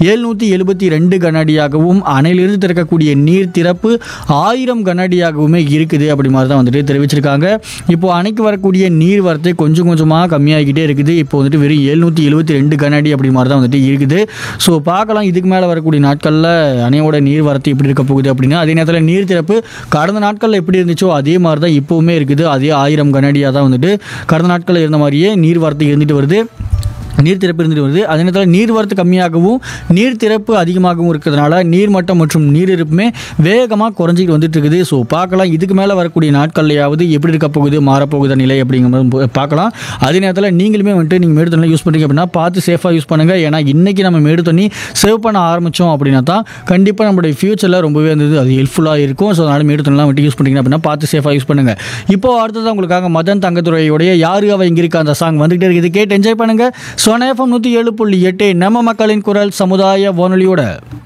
எழுநூற்றி எழுபத்தி ரெண்டு கனஅடியாகவும் அணையிலிருந்து திறக்கக்கூடிய நீர் திறப்பு ஆயிரம் கனஅடியாகவுமே இருக்குது அப்படி மாதிரி தான் வந்துட்டு தெரிவிச்சிருக்காங்க இப்போ அணைக்கு வரக்கூடிய நீர் வரத்து கொஞ்சம் கொஞ்சமாக கம்மியாகிக்கிட்டே இருக்குது இப்போ வந்துட்டு வெறும் எழுநூற்றி எழுபத்தி ரெண்டு கனஅடி அப்படி மாதிரி தான் வந்துட்டு இருக்குது ஸோ பார்க்கலாம் இதுக்கு மேலே வரக்கூடிய நாட்களில் அணையோட நீர் வரத்து எப்படி இருக்க போகுது அப்படின்னா அதே நேரத்தில் நீர் திறப்பு கடந்த நாட்களில் எப்படி இருந்துச்சோ அதே மாதிரி தான் இப்போவுமே இருக்குது அதே ஆயிரம் கனஅடியாக தான் வந்துட்டு கடந்த நாட்களில் இருந்த மாதிரியே நீர் வரத்து இருந்துட்டு வருது நீர் திறப்பு இருந்துட்டு வருது அதே நேரத்தில் நீர் வரத்து கம்மியாகவும் நீர் திறப்பு அதிகமாகவும் இருக்கிறதுனால நீர்மட்டம் மற்றும் நீர் இருப்புமே வேகமாக குறைஞ்சிட்டு வந்துட்டு இருக்குது ஸோ பார்க்கலாம் இதுக்கு மேலே வரக்கூடிய நாட்கள்லையாவது எப்படி இருக்க போகுது மாறப்போகுத நிலை அப்படிங்கிறது போ- பார்க்கலாம் அதே நேரத்தில் நீங்களுமே வந்துட்டு நீங்கள் மேடு தண்ணி யூஸ் பண்ணுறீங்க அப்படின்னா பார்த்து சேஃபாக யூஸ் பண்ணுங்கள் ஏன்னா இன்றைக்கி நம்ம மேடு தண்ணி சேவ் பண்ண ஆரம்பித்தோம் அப்படின்னா தான் கண்டிப்பாக நம்மளுடைய ஃபியூச்சரில் ரொம்பவே வந்து அது ஹெல்ப்ஃபுல்லாக இருக்கும் ஸோ அதனால் மேடு தண்ணிலாம் வந்துட்டு யூஸ் பண்ணுறீங்க அப்படின்னா பார்த்து சேஃபாக யூஸ் பண்ணுங்கள் இப்போ அடுத்தது உங்களுக்காக மதன் தங்கத்துறையுடைய யாரு அவ இங்கே இருக்கா அந்த சாங் வந்துகிட்டே இருக்குது கேட்டு என்ஜாய் பண்ணுங்கள் சோனா எஃப்எம் நூற்றி ஏழு புள்ளி எட்டு நம்ம மக்களின் குரல் சமுதாய வானொலியோட